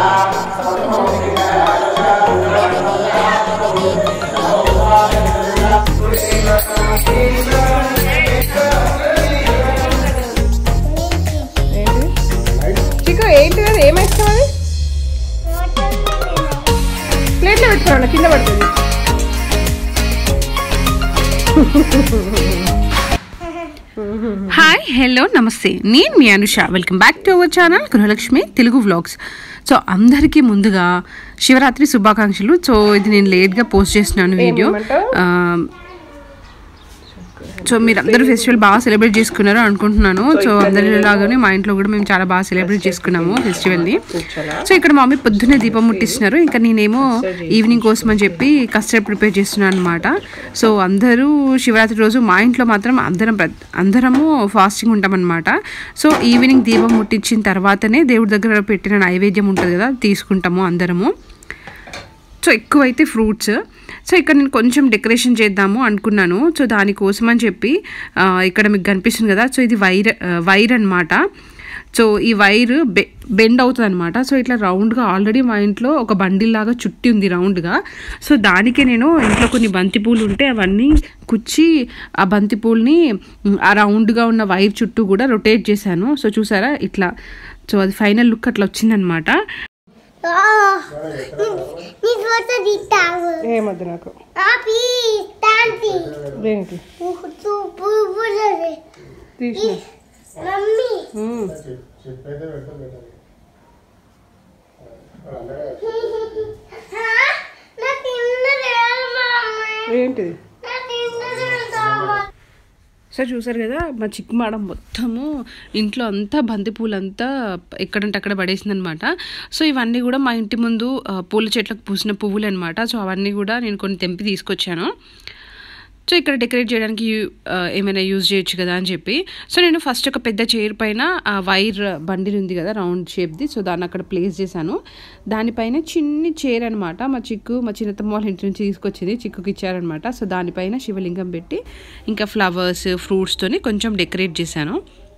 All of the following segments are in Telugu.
చిక్కు ఏంటి అది ఏం ఇష్టం అది ప్లేట్లో పెట్టుకోండి కింద పడుతుంది హాయ్ హలో నమస్తే నేను మీ Anusha welcome back to our channel Gruhalakshmi Telugu vlogs so అందరికీ ముందుగా శివరాత్రి శుభాకాంక్షలు సో ఇది నేను లేట్గా పోస్ట్ చేస్తున్నాను వీడియో ఏమంటావు? ఆ, సో మీరు అందరూ ఫెస్టివల్ బాగా సెలబ్రేట్ చేసుకున్నారు అనుకుంటున్నాను సో అందరిలాగానే మా ఇంట్లో కూడా మేము చాలా బాగా సెలబ్రేట్ చేసుకున్నాము ఫెస్టివల్ని సో ఇక్కడ మా మమ్మీ పొద్దున్నే దీపం ముట్టిస్తున్నారు ఇంకా నేనేమో ఈవినింగ్ కోసం అని చెప్పి కస్టర్డ్ ప్రిపేర్ చేస్తున్నాను అనమాట సో అందరూ శివరాత్రి రోజు మా ఇంట్లో మాత్రం అందరం ప్రత్- అందరము ఫాస్టింగ్ ఉంటామన్నమాట సో ఈవినింగ్ దీపం ముట్టించిన తర్వాతనే దేవుడి దగ్గర పెట్టిన నైవేద్యం ఉంటుంది కదా అది తీసుకుంటాము అందరము సో ఎక్కువైతే ఫ్రూట్స్ సో ఇక్కడ నేను కొంచెం డెకరేషన్ చేద్దాము అనుకున్నాను సో దానికోసం అని చెప్పి ఆ, ఇక్కడ మీకు కనిపిస్తుంది కదా సో ఇది వైర్ ఆ, వైర్ అనమాట సో ఈ వైర్ బె బెండ్ అవుతుంది అనమాట సో ఇట్లా రౌండ్గా ఆల్రెడీ మా ఇంట్లో ఒక బండిల్ లాగా చుట్టి ఉంది రౌండ్గా సో దానికే నేను ఇంట్లో కొన్ని బంతి పూలు ఉంటే అవన్నీ కుచ్చి ఆ బంతి పూల్ని మ్, ఆ రౌండ్గా ఉన్న వైర్ చుట్టూ కూడా రొటేట్ చేశాను సో చూసారా ఇట్లా సో అది ఫైనల్ లుక్ అట్లా వచ్చిందనమాట నీ ఫోటో తీస్తావు ఏమొద్దు నాకు ఆపి తాంతి దేనికి పువ్వులది తీసిన మమ్మీ మ్మ్. హా? నాకు ఇన్నది ఏడు మమ్మీ ఏంటిది నాకు ఇన్నది ఏడు సో చూసారు కదా మా చిక్కు మేడం మొత్తము ఇంట్లో అంతా బంతిపూలు అంతా ఎక్కడంటే అక్కడ పడేసింది అనమాట సో ఇవన్నీ కూడా మా ఇంటి ముందు ఆ, పూల చెట్లకు పూసిన పువ్వులు అనమాట సో అవన్నీ కూడా నేను కొన్ని తెంపి తీసుకొచ్చాను సో ఇక్కడ డెకరేట్ చేయడానికి యూ- ఆ, ఏమైనా యూజ్ చేయొచ్చు కదా అని చెప్పి సో నేను ఫస్ట్ ఒక పెద్ద చైర్ పైన ఆ వైర్ బండిల్ ఉంది కదా రౌండ్ షేప్ది సో దాన్ని అక్కడ ప్లేస్ చేశాను దానిపైన చిన్ని చైర్ అనమాట మా చిక్కు మా చిన్నతమ్మ వాళ్ళ ఇంటి నుంచి తీసుకొచ్చింది చిక్కుకి ఇచ్చారనమాట సో దానిపైన శివలింగం పెట్టి ఇంకా ఫ్లవర్స్ ఫ్రూట్స్తోని కొంచెం డెకరేట్ చేశాను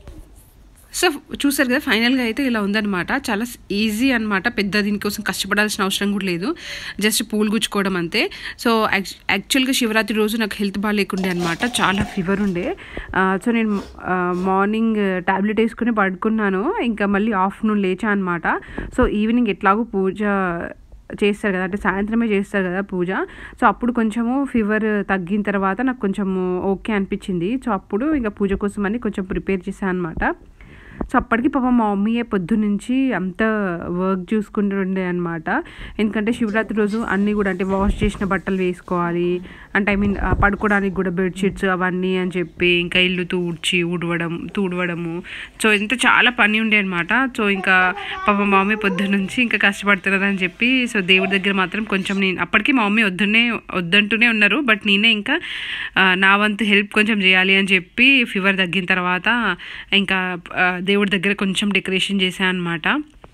సో చూసారు కదా ఫైనల్గా అయితే ఇలా ఉందన్నమాట చాలా ఈజీ అనమాట పెద్ద దీనికోసం కష్టపడాల్సిన అవసరం కూడా లేదు జస్ట్ పూలు గుచ్చుకోవడం అంతే సో యాక్చువల్గా శివరాత్రి రోజు నాకు హెల్త్ బాగాలేకుండే అనమాట చాలా ఫీవర్ ఉండే ఆ, సో నేను మార్నింగ్ టాబ్లెట్ వేసుకుని పడుకున్నాను ఇంకా మళ్ళీ ఆఫ్టర్నూన్ లేచా అనమాట సో ఈవినింగ్ ఎట్లాగో పూజ చేస్తారు కదా అంటే సాయంత్రమే చేస్తారు కదా పూజ సో అప్పుడు కొంచెము ఫీవర్ తగ్గిన తర్వాత నాకు కొంచెము ఓకే అనిపించింది సో అప్పుడు ఇంకా పూజ కోసం అని కొంచెం ప్రిపేర్ చేశాను అనమాట సో అప్పటికి పాపం మా మమ్మీయే పొద్దునుంచి అంత వర్క్ చూసుకుంటుండే అనమాట ఎందుకంటే శివరాత్రి రోజు అన్నీ కూడా అంటే వాష్ చేసిన బట్టలు వేసుకోవాలి అంటే ఐ మీన్ పడుకోవడానికి కూడా బెడ్షీట్స్ అవన్నీ అని చెప్పి ఇంకా ఇల్లు తూడ్చి ఊడవడం తూడవడము సో ఇంత చాలా పని ఉండే అనమాట సో ఇంకా పాప మా మమ్మీ పొద్దునుంచి ఇంకా కష్టపడుతున్నదని చెప్పి సో దేవుడి దగ్గర మాత్రం కొంచెం నేను అప్పటికి మా మమ్మీ వద్దునే వద్దంటూనే ఉన్నారు బట్ నేనే ఇంకా ఆ, నా వంతు హెల్ప్ కొంచెం చేయాలి అని చెప్పి ఫీవర్ తగ్గిన తర్వాత ఇంకా ఆ, దేవుడి దగ్గర కొంచెం డెకరేషన్ చేశాను అనమాట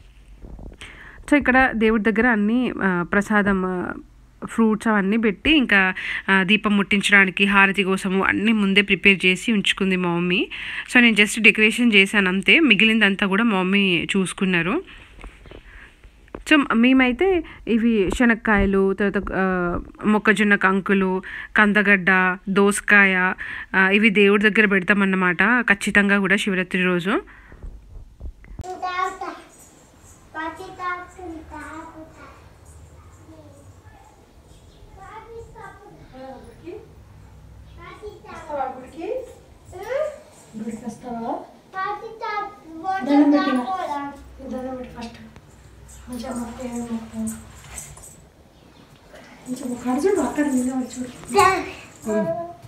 సో ఇక్కడ దేవుడి దగ్గర అన్ని ఆ, ప్రసాదం ఫ్రూట్స్ అవన్నీ పెట్టి ఇంకా ఆ, దీపం ముట్టించడానికి హారతి కోసము అన్నీ ముందే ప్రిపేర్ చేసి ఉంచుకుంది మా మమ్మీ సో నేను జస్ట్ డెకరేషన్ చేశాను అంతే మిగిలిందంతా కూడా మా మమ్మీ చూసుకున్నారు సో మేమైతే ఇవి శనక్కాయలు తర్వాత ఆ, మొక్కజొన్న కంకులు కందగడ్డ దోసకాయ ఆ, ఇవి దేవుడి దగ్గర పెడతామన్నమాట ఖచ్చితంగా కూడా శివరాత్రి రోజు తాగుతా పాచి తాగుతుంది తాగుతా పాచి తాగుతా ఫస్ట్ కొంచెం మొక్క కొంచెం ఒక అర్జుడు అక్కడ నిలబడి చూడు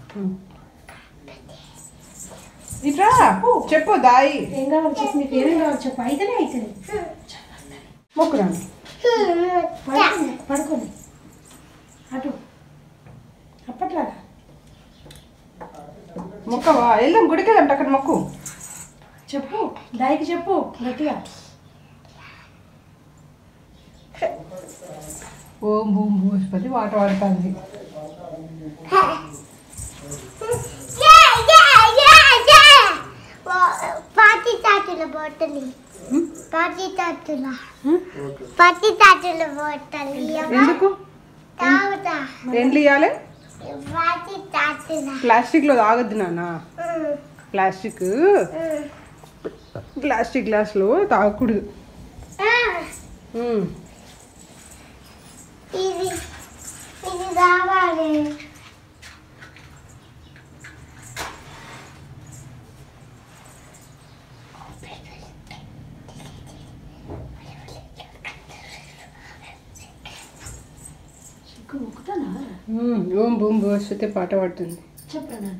ఇట్రా చెప్పు దాయి ఏం కావాలి చెప్పు నీకు ఏమేం కావాలి చెప్పు అయితేనే అవుతుంది మొక్కురాను పడుకోండి పడుకోండి అటు అప్పట్లాగా మొక్కవా వెళ్దాం గుడికి వెళ్దాం అక్కడ మొక్కు చెప్పు దాయికి చెప్పు గట్టిగా ఓం భూం భూస్పతి వాట వాడుతుంది పాచి తాగుతున్న బాటలి పాచి తాతుల పాచి తాతులు పోతాను ఎందుకు తాగుతా ఎండ్లు ఇవ్వాలి పాచి తాతుల ప్లాస్టిక్లో తాగొద్దు నాన్న ప్లాస్టిక్ ప్లాస్టిక్ గ్లాస్లో తాగకూడదు ఉమ్. ఇది ఇది కావాలి చిక్కు మొక్కుతానా ఉమ్. ఓం బూమ్ వస్తే పాట పాడుతుంది చెప్పరా నాన్న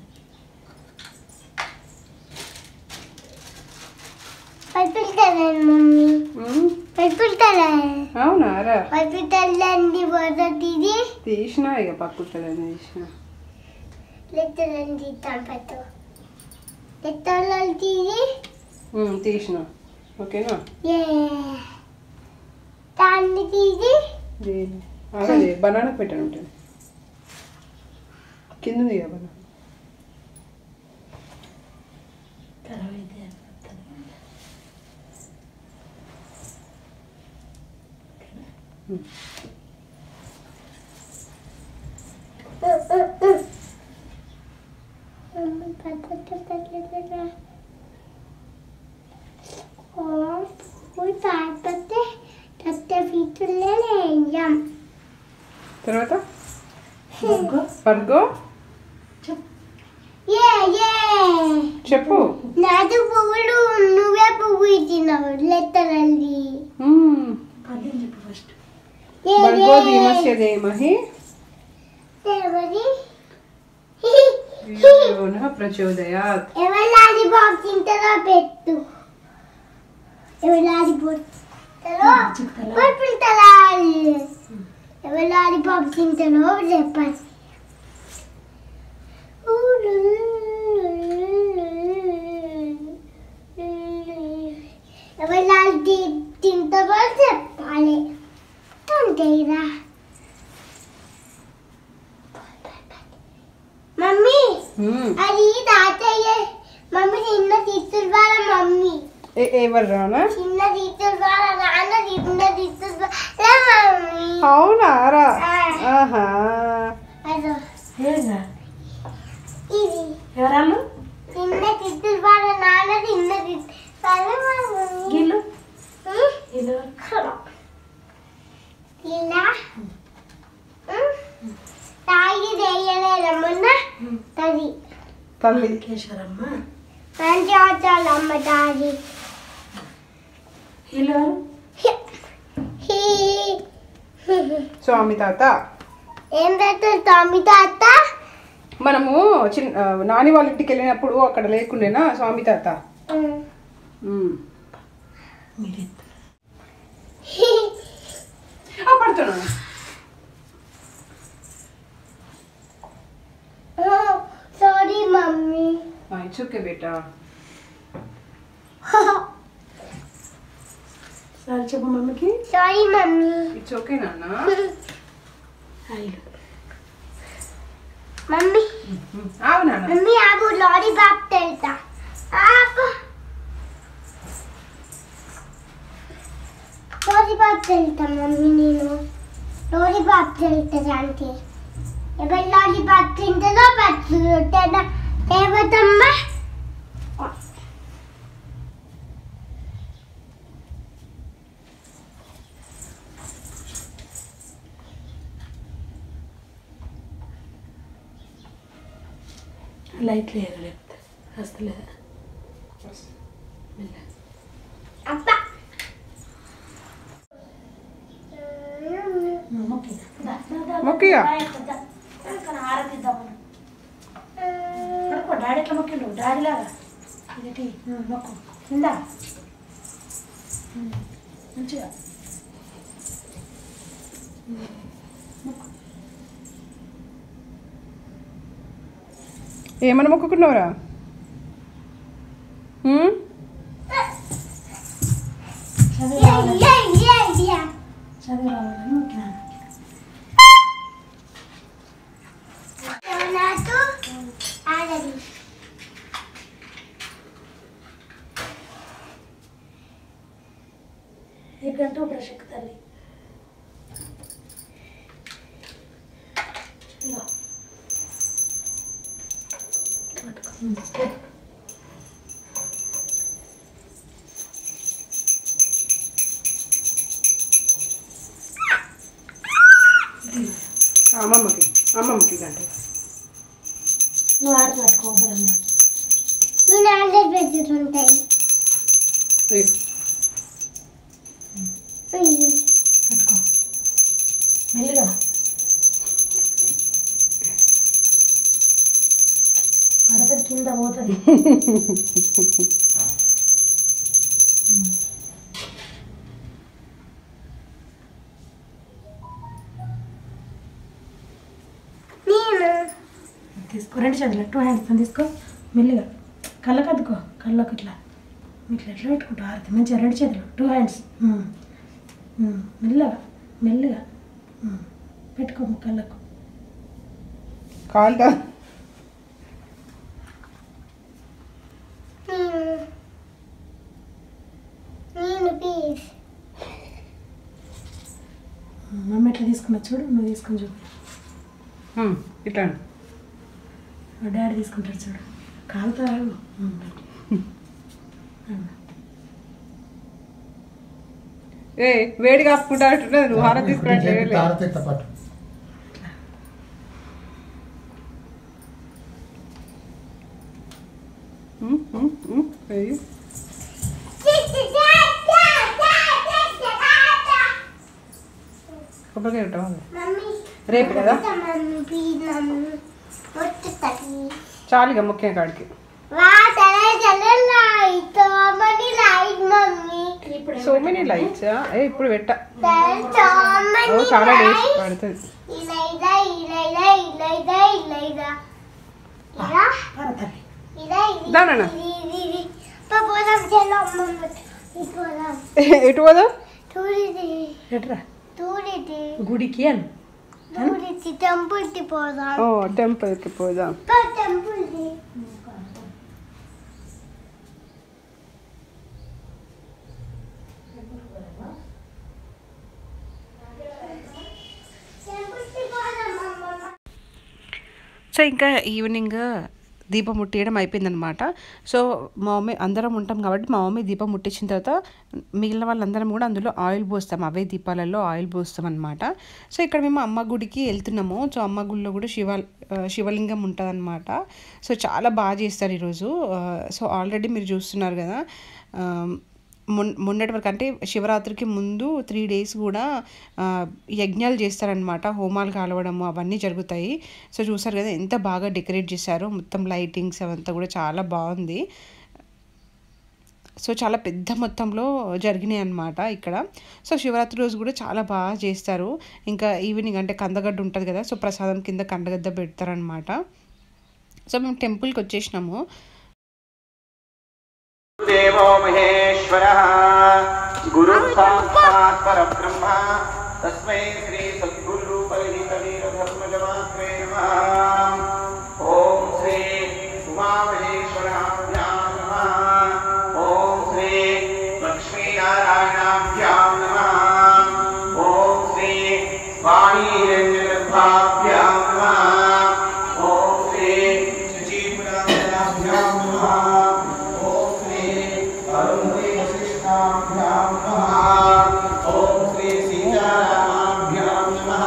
పైపులుతాను మమ్మీ ఉమ్. పైపులుతాను అవునా రా పైపులండి పోతుంది ఇది తీసిన ఇక పక్కుంటుందని తీసిన లెత్తలండి తంపతో లెత్తలండి ఇది ఉమ్, తీసిన ఓకేనా ఏ దాన్ని తీసి దేని అదే బనానా పెట్టాను ఉంటుంది కింద ఉంది కదా బనానా ఖరాబ్ అయితే తర్వాత మొగ్గు పర్గో చెప్పు నాది పువ్వులు నువ్వే పువ్వు ఇచ్చినావు లెత్తరండి ఉమ్. పద్యం చెప్పు ఫస్ట్ భర్గో ధీమస్య ధీమహి ఎవరి ధియో నః ప్రచోదయాత్ ఎవరి లాలిపాప్ తింటారో పెట్టు ఎవరి లాలిపాప్ తింటారో చిక్కుతలా పట్టుకుంటారా ఎవరి లాలిపాప్ తింటారో చెప్పండి ఎవరి లాలి తింటారో చెప్పాలి అంతేరా మమ్మీ ఉమ్. అది తాతయ్య మమ్మీ చిన్న తీసుకుని వాళ్ళ మమ్మీ ఏ- ఎవరు రానా చిన్న తీసుకుని వాళ్ళ నాన్న చిన్న తీసుకుని వాళ్ళ మమ్మీ అవునా రా ఆహా అదో ఏంగా ఇది ఎవరాళ్ళు చిన్న తీసుకుని వాళ్ళ నాన్న చిన్న తీసుకుని వాళ్ళ మమ్మీ వీళ్ళు ఉం? వీళ్ళు ఇలా ఉం? తాగి చేయలేదు మొన్న తది తల్లి కేశవరమ్మ మంచి ఆటలు అమ్మ తాగి వీళ్ళు ఎవరు హీ. స్వామి తాత ఏం పెడతారు తమ్మి తాత మనము చిన్న ఆ, నాని వాళ్ళ ఇంటికి వెళ్ళినప్పుడు అక్కడ లేకుండేనా స్వామి తాత ఉం. ఉమ్. మీరు ఎత్తు. ఆ, పడుతున్నాను సారీ మమ్మీ ఇట్స్ ఓకే బేటా సారీ చెప్పు మమ్మీకి సారీ మమ్మీ ఇట్స్ ఓకే నాన్న హాయ్ మమ్మీ ఉమ్. ఆగు నాన్న మమ్మీ ఆగు లారీ బాబ్ తెలుసా ఆగు లారీ బాబ్ తెలుసా మమ్మీ నేను లారీ బాబ్ తెలుసా అంటే ఎవరు లారీ బాబ్ తింటుందో పచ్చు రొట్టెన ఏమవుతమ్మా లైట్ లేదు లేకపోతే వస్తలేదా మెల్ల. అప్ప మొక్కినా. దా, దా, దా, దా. మొక్కిగా. దా, ఇక్కడ దా. ఇక్కడ హారతిద్దాం మనం. పడుకో డాడీ ఎట్లా మొక్కిండు డాడీ లాగా ఇదేంటి ఉమ్, మొక్కు ఇందా ఉమ్, మంచిగా ఏమని మొక్కుకున్నావురా ఉమ్? చదువు Yeah, రావాలని yeah, yeah, yeah. చదువు రావాలని మొక్కినాను నాకు ఆడది నీకంటూ బ్రష్ ఎక్కు తల్లి ఇదిగో. పట్టుకో. ఉమ్, పెట్టు. అమ్మమ్మకి అమ్మమ్మకి గంట నువ్వు ఆడ పట్టుకో బరంగా నేను ఆర్డర్ పెట్టుకుంటాయి పట్టుకో మెల్లిగా పడత కింద పోతుంది నేను తీసుకో రెండు చేతులు టూ హ్యాండ్స్ తీసుకో మెల్లిగా కళ్ళకు అద్దుకో కళ్ళకు ఇట్లా ఇట్లా ఎట్లా పెట్టుకుంటా ఆరతి మంచిగా రెండు చేతులు టూ హ్యాండ్స్ మెల్లగా మెల్లిగా ఉమ్. పెట్టుకో కళ్ళకు కాలుతా నేను నేను ప్లీజ్ మమ్మీ ఎట్లా తీసుకున్నా చూడు నువ్వు తీసుకొని చూడు ఇట్లా మా డాడీ తీసుకుంటాడు చూడు కాలుతారు ఏ వేడి కాపుకుంటా అంటున్నది నువ్వు హారం తీసుకున్నట్లే తారత పట్టు వెయ్యి కొబ్బరికాయ ఉంటావా మమ్మీ రేపు కదా మమ్మీ ప్లీజ్ మమ్మీ వస్తుంది చాలుగా ముఖ్యం కాడికి వా తల తల లైట్ మమ్మీ లైట్ మమ్మీ ఇప్పుడు సో మెనీ లైట్స్ ఏ ఇప్పుడు పెట్ట తల చామని ఓ, చాలా డేస్ పడుతుంది ఇలా ఇలా ఇలా ఇలా ఇలా ఇలా ఇలా ఇలా ఇలా పడతాయి ఇలా ఇది దా నాన్న. ఇది ఇది ఇది పోదాం చెల్లు అమ్మమ్మ ఇది పోదాం ఎటు పోదాం తూరిది ఎట్రా తూరిది గుడికి అని తూరిది టెంపుల్కి పోదాం ఓ టెంపుల్కి పోదాం టెంపుల్కి టెంపుల్కి పోదాం అమ్మమ్మ సో ఇంకా ఈవినింగ్ దీపం ముట్టియడం అయిపోయిందనమాట సో మా మమ్మీ అందరం ఉంటాం కాబట్టి మా మమ్మీ దీపం ముట్టించిన తర్వాత మిగిలిన వాళ్ళందరం కూడా అందులో ఆయిల్ పోస్తాం అవే దీపాలలో ఆయిల్ పోస్తాం అనమాట సో ఇక్కడ మేము అమ్మ గుడికి వెళ్తున్నాము సో అమ్మ గుడిలో కూడా శివ ఆ, శివలింగం ఉంటుందన్నమాట సో చాలా బాగా చేస్తారు ఈరోజు ఆ, సో ఆల్రెడీ మీరు చూస్తున్నారు కదా ఆ, మొన్ మొన్నటి వరకు అంటే శివరాత్రికి ముందు త్రీ డేస్ కూడా ఆ, యజ్ఞాలు చేస్తారనమాట హోమాలు కాలవడము అవన్నీ జరుగుతాయి సో చూసారు కదా ఎంత బాగా డెకరేట్ చేశారో మొత్తం లైటింగ్స్ అవంతా కూడా చాలా బాగుంది సో చాలా పెద్ద మొత్తంలో జరిగినాయి అన్నమాట ఇక్కడ సో శివరాత్రి రోజు కూడా చాలా బాగా చేస్తారు ఇంకా ఈవినింగ్ అంటే కందగడ్డ ఉంటుంది కదా సో ప్రసాదం కింద కందగడ్డ పెడతారనమాట సో మేము టెంపుల్కి వచ్చేసినాము देवो महेश्वरः गुरुः साक्षात् परब्रह्म तस्मै श्री सद्गुरुपरिहितवीरधर्मजमात्रे नमः ॐ श्री उमामहेश्वराभ्यां नमः ॐ श्री लक्ष्मीनारायणाभ्यां नमः ॐ श्री वाणीरञ्जनगर्भाभ्यां नमः ॐ श्री शुचीपुराभ्यां नमः ॐ श्री अरुन्धति वसिष्ठाभ्यां नमः ॐ श्री सीतारामाभ्यां नमः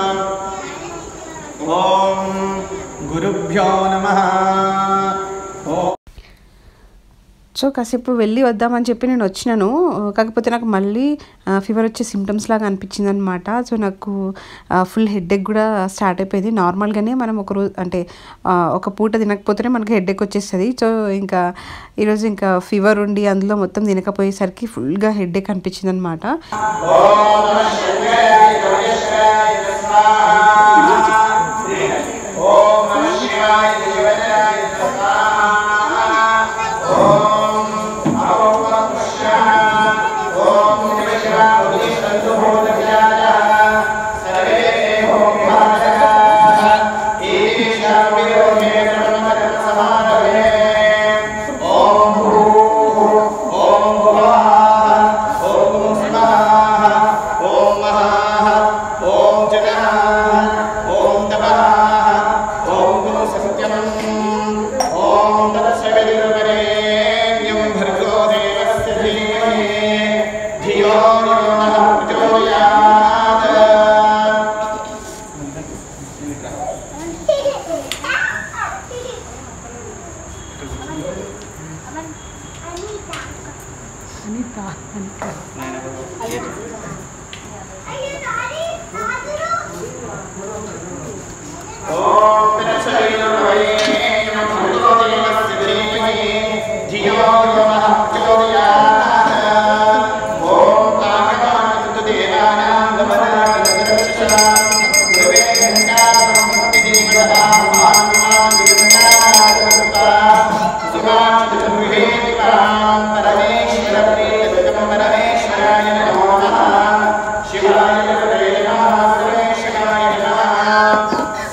ॐ गुरुभ्यो नमः ॐ సో కాసేపు వెళ్ళి వద్దామని చెప్పి నేను వచ్చినాను కాకపోతే నాకు మళ్ళీ ఫీవర్ వచ్చే సిమ్టమ్స్ లాగా అనిపించింది అనమాట సో నాకు ఫుల్ హెడ్ఏక్ కూడా స్టార్ట్ అయిపోయింది నార్మల్గానే మనం ఒక రోజు అంటే ఆ, ఒక పూట తినకపోతేనే మనకి హెడ్ఏక్ వచ్చేస్తుంది సో ఇంకా ఈరోజు ఇంకా ఫీవర్ ఉండి అందులో మొత్తం తినకపోయేసరికి ఫుల్గా హెడ్ఏక్ అనిపించింది అనమాట ॐ ఓం పినచైనవయే నమః ధీమహి ధియో యోనః ప్రచోదయాత్ ఓం కాకటానంద దేవానాం గమనాగదర్శన గురువే గంగాధర్మముక్తి దేవతాం ఆత్మాన్ దిగంగాధర్మతా సుమాధుర్విహేతికాం పరమేశ్వర ప్రియజగం పరమేశ్వరాయ నమో నమః శివాయ గురవే నమః సురేశాయ నమః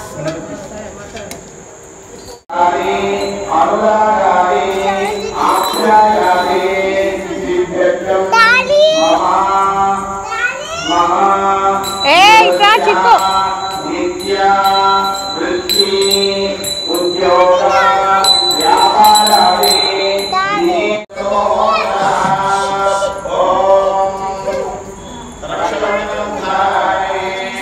ఆది అనురాగాది ఆఖ్యాయాది దివ్యత్వం డాడీ. మహా మహా ఏ ఇట్రా చిక్కు నిత్య వృత్తి ఉద్యోగ వ్యాపారాది ఓం రక్షణాయ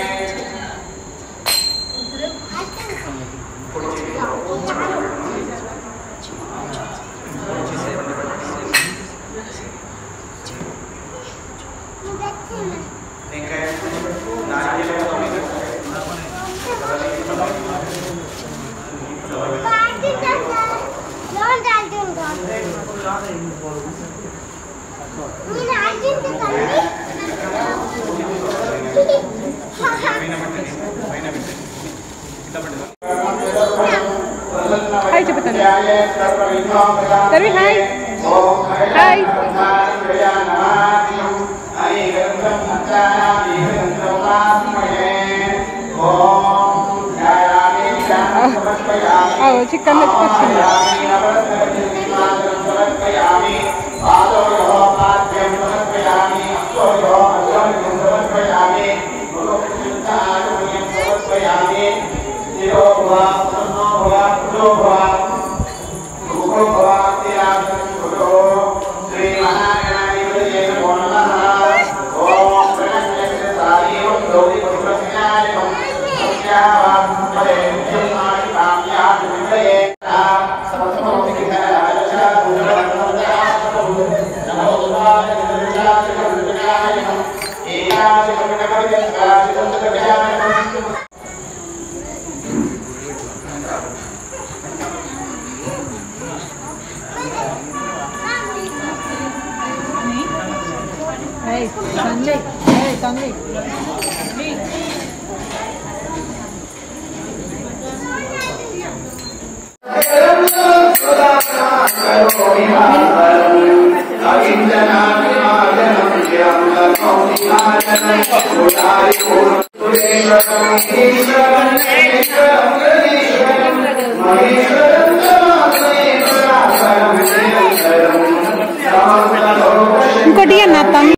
హాయ్ చెప్తాను రవి హాయ్ హాయ్ చికెన్ ఎత్తుకొచ్చింది ఇంకోటి నా తమ్మి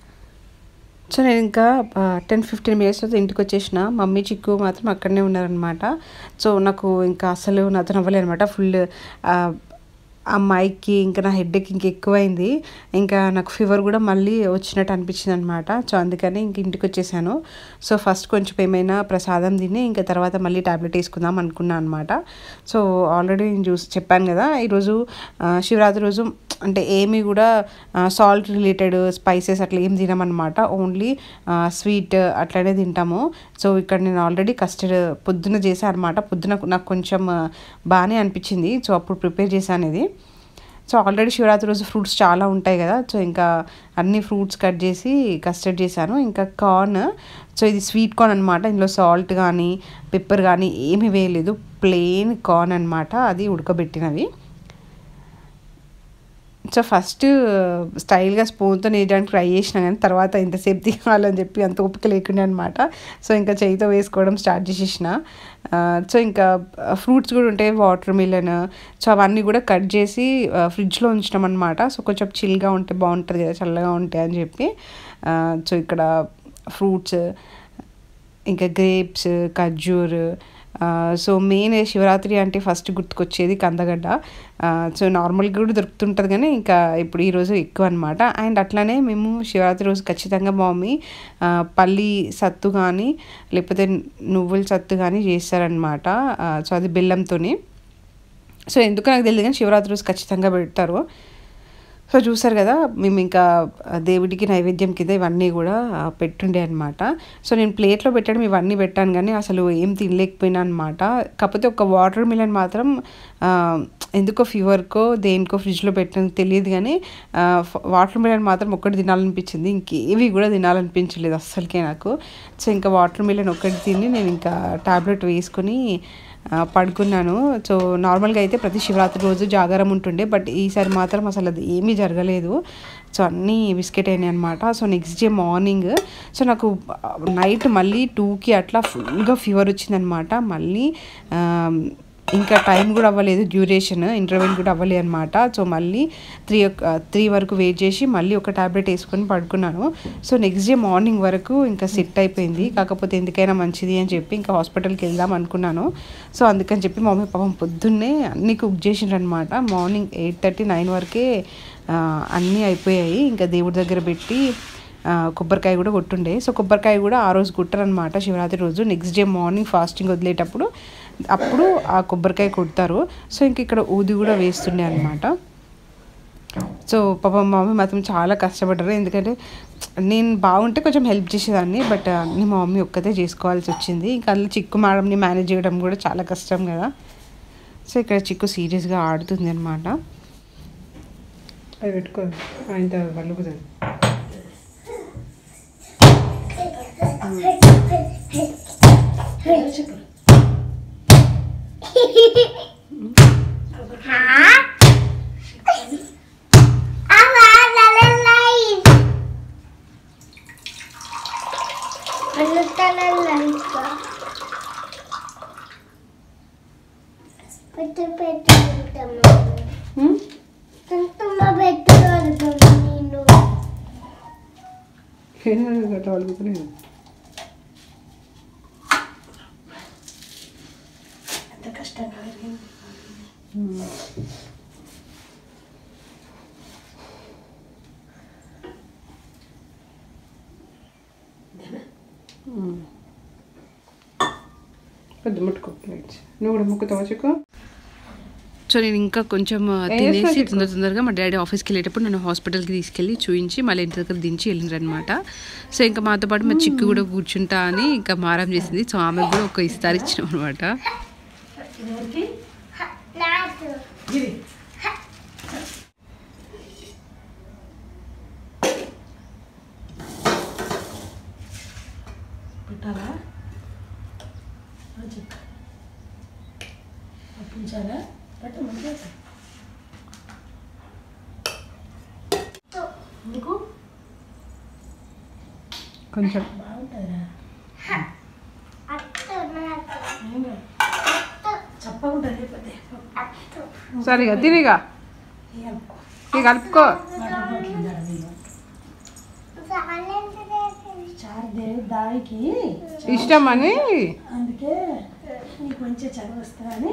సో నేను ఇంకా టెన్ ఫిఫ్టీన్ మినిట్స్ తర్వాత ఇంటికి వచ్చేసిన మమ్మీ చిక్కు మాత్రం అక్కడనే ఉన్నారనమాట సో నాకు ఇంకా అసలు నాతో నవ్వలేదు అనమాట ఫుల్ ఆ మైక్కి ఇంకా నా హెడ్కి ఇంక ఎక్కువైంది ఇంకా నాకు ఫీవర్ కూడా మళ్ళీ వచ్చినట్టు అనిపించింది అనమాట సో అందుకని ఇంక ఇంటికి వచ్చేసాను సో ఫస్ట్ కొంచెం ఏమైనా ప్రసాదం తిని ఇంకా తర్వాత మళ్ళీ టాబ్లెట్ వేసుకుందాం అనుకున్నాను అనమాట సో ఆల్రెడీ నేను చూసి చెప్పాను కదా ఈరోజు ఆ, శివరాత్రి రోజు అంటే ఏమి కూడా సాల్ట్ రిలేటెడ్ స్పైసెస్ అట్లా ఏం తినమన్నమాట ఓన్లీ స్వీట్ అట్లనే తింటాము సో ఇక్కడ నేను ఆల్రెడీ కస్టర్డ్ పొద్దున చేశాను అనమాట పొద్దున నాకు కొంచెం ఆ, బాగానే అనిపించింది సో అప్పుడు ప్రిపేర్ చేశాను ఇది సో ఆల్రెడీ శివరాత్రి రోజు ఫ్రూట్స్ చాలా ఉంటాయి కదా సో ఇంకా అన్ని ఫ్రూట్స్ కట్ చేసి కస్టర్డ్ చేశాను ఇంకా కార్న్ సో ఇది స్వీట్ కార్న్ అనమాట ఇందులో సాల్ట్ కానీ పెప్పర్ కానీ ఏమీ వేయలేదు ప్లెయిన్ కార్న్ అనమాట అది ఉడకబెట్టినవి సో ఫస్ట్ స్టైల్గా స్పూన్తో నేయడానికి ట్రై చేసిన కానీ తర్వాత ఇంతసేపు తీయాలని చెప్పి అంత ఓపిక లేకుండా అనమాట సో ఇంకా చేయితో వేసుకోవడం స్టార్ట్ చేసేసిన ఆ, సో ఇంకా ఫ్రూట్స్ కూడా ఉంటాయి వాటర్ మిలన్ సో అవన్నీ కూడా కట్ చేసి ఆ, ఫ్రిడ్జ్లో ఉంచినాం అనమాట సో కొంచెం చిల్గా ఉంటే బాగుంటుంది కదా చల్లగా ఉంటాయి అని చెప్పి ఆ, సో ఇక్కడ ఫ్రూట్స్ ఇంకా గ్రేప్స్ ఖర్జూర్ ఆ, సో మెయిన్ శివరాత్రి అంటే ఫస్ట్ గుర్తుకొచ్చేది కందగడ్డ ఆ, సో నార్మల్గా కూడా దొరుకుతుంటుంది కానీ ఇంకా ఇప్పుడు ఈరోజు ఎక్కువ అనమాట అండ్ అట్లానే మేము శివరాత్రి రోజు ఖచ్చితంగా మా మమ్మీ ఆ, పల్లి సత్తు కానీ లేకపోతే నువ్వుల సత్తు కానీ చేస్తారనమాట ఆ, సో అది బెల్లంతోని సో ఎందుకు నాకు తెలియదు కానీ శివరాత్రి రోజు ఖచ్చితంగా పెడతారు సో చూసారు కదా మేము ఇంకా దేవుడికి నైవేద్యం కింద ఇవన్నీ కూడా పెట్టుండే అనమాట సో నేను ప్లేట్లో పెట్టడం ఇవన్నీ పెట్టాను కానీ అసలు ఏం తినలేకపోయినా అనమాట కాకపోతే ఒక వాటర్ మిలన్ మాత్రం ఆ, ఎందుకో ఫీవర్కో దేనికో ఫ్రిడ్జ్లో పెట్టిన తెలియదు కానీ వాటర్ మిలన్ మాత్రం ఒక్కటి తినాలనిపించింది ఇంకేవి కూడా తినాలనిపించలేదు అస్సలకే నాకు సో ఇంకా వాటర్ మిలన్ ఒక్కటి తిని నేను ఇంకా టాబ్లెట్ వేసుకొని ఆ, పడుకున్నాను సో నార్మల్గా అయితే ప్రతి శివరాత్రి రోజు జాగారం ఉంటుండే బట్ ఈసారి మాత్రం అసలు అది ఏమీ జరగలేదు సో అన్నీ బిస్కెట్ అయినాయి అనమాట so next day morning so నాకు నైట్ మళ్ళీ టూకి అట్లా ఫుల్గా ఫీవర్ వచ్చిందనమాట మళ్ళీ ఆ, ఇంకా టైం కూడా అవ్వలేదు డ్యూరేషన్ ఇంటర్వెల్ కూడా అవ్వలేదు అనమాట సో మళ్ళీ త్రీ త్రీ వరకు వెయిట్ చేసి మళ్ళీ ఒక టాబ్లెట్ వేసుకొని పడుకున్నాను సో నెక్స్ట్ డే మార్నింగ్ వరకు ఇంకా సెట్ అయిపోయింది కాకపోతే ఎందుకైనా మంచిది అని చెప్పి ఇంకా హాస్పిటల్కి వెళ్దాం అనుకున్నాను సో అందుకని చెప్పి మమ్మీ పాపం పొద్దున్నే అన్నీ కుక్ చేసిండ్రనమాట మార్నింగ్ ఎయిట్ థర్టీ నైన్ వరకే ఆ, అన్నీ అయిపోయాయి ఇంకా దేవుడి దగ్గర పెట్టి ఆ, కొబ్బరికాయ కూడా కొట్టుండే సో కొబ్బరికాయ కూడా ఆ రోజు కుట్టరనమాట శివరాత్రి రోజు నెక్స్ట్ డే మార్నింగ్ ఫాస్టింగ్ వదిలేటప్పుడు అప్పుడు ఆ కొబ్బరికాయ కొడతారు సో ఇంక ఇక్కడ ఊది కూడా వేస్తుండే అనమాట సో పాప మా మమ్మీ మాత్రం చాలా కష్టపడ్డారు ఎందుకంటే నేను బాగుంటే కొంచెం హెల్ప్ చేసేదాన్ని బట్ అన్ని మా మమ్మీ ఒక్కతే చేసుకోవాల్సి వచ్చింది ఇంకా అందులో చిక్కు మేడంని మేనేజ్ చేయడం కూడా చాలా కష్టం కదా సో ఇక్కడ చిక్కు సీరియస్గా ఆడుతుంది అనమాట అది పెట్టుకో ఆయన వల్లుకుతుంది పెట్టు పెట్టు తుంతుమ్మ పెట్టు నేను గట్లా వలుకుతలేదు ఎంత కష్టంగా జరిగింది పెద్ద ముట్టుకో ప్లేట్స్ నువ్వు కూడా ముక్కుతావా చెక్కు సో నేను ఇంకా కొంచెం ఆ, ఏం తినేసి చేస్తావు తొందర తొందరగా మా డాడీ ఆఫీస్కి వెళ్ళేటప్పుడు నన్ను హాస్పిటల్కి తీసుకెళ్ళి చూయించి మళ్ళీ ఇంటి దగ్గర దించి వెళ్ళిండ్రనమాట సో ఇంకా మాతో పాటు మా చిక్కు కూడా కూర్చుంటా అని ఇంకా మారం చేసింది సో ఆమెకు కూడా ఒక ఇస్తారు ఇచ్చినాం అనమాట ఇది ఎవరికి నాకు ఇది పెట్టాలా ఆ, చెప్పు అప్పించాలా పెట్టు ముందు పెట్టు ఎందుకు కొంచెం బాగుంటుందిరా అత్త నాకు ఏం కాదు. చప్పగుంటుంది లేకపోతే అత్త సరిగా తినిగా ఏం ఇక కలుపుకో చారు దేవి దాయికి ఇష్టం అని అందుకే నీకు మంచిగా చదువు వస్తుందని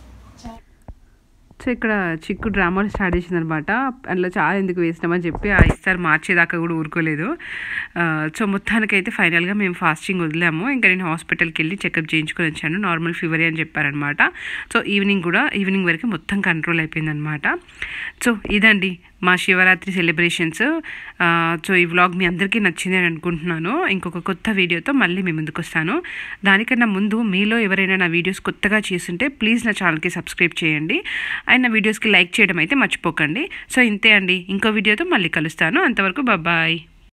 సో ఇక్కడ చిక్కు డ్రామాలు స్టార్ట్ చేసింది అనమాట అందులో చాలా ఎందుకు వేసినామని చెప్పి ఆ ఇస్తారు మార్చేదాకా కూడా ఊరుకోలేదు ఆ, సో మొత్తానికైతే ఫైనల్గా మేము ఫాస్టింగ్ వదిలాము ఇంకా నేను హాస్పిటల్కి వెళ్ళి చెకప్ చేయించుకొని వచ్చాను నార్మల్ ఫీవర్ అని చెప్పారనమాట సో ఈవినింగ్ కూడా ఈవినింగ్ వరకు మొత్తం కంట్రోల్ అయిపోయిందనమాట సో ఇదండి మా శివరాత్రి సెలబ్రేషన్స్ సో ఈ వ్లాగ్ మీ అందరికీ నచ్చింది అని అనుకుంటున్నాను ఇంకొక కొత్త వీడియోతో మళ్ళీ మీ ముందుకు వస్తాను దానికన్నా ముందు మీలో ఎవరైనా నా వీడియోస్ కొత్తగా చేస్తుంటే ప్లీజ్ నా ఛానల్కి సబ్స్క్రైబ్ చేయండి అండ్ నా వీడియోస్కి లైక్ చేయడం అయితే మర్చిపోకండి సో ఇంతే అండి ఇంకో వీడియోతో మళ్ళీ కలుస్తాను అంతవరకు బాయ్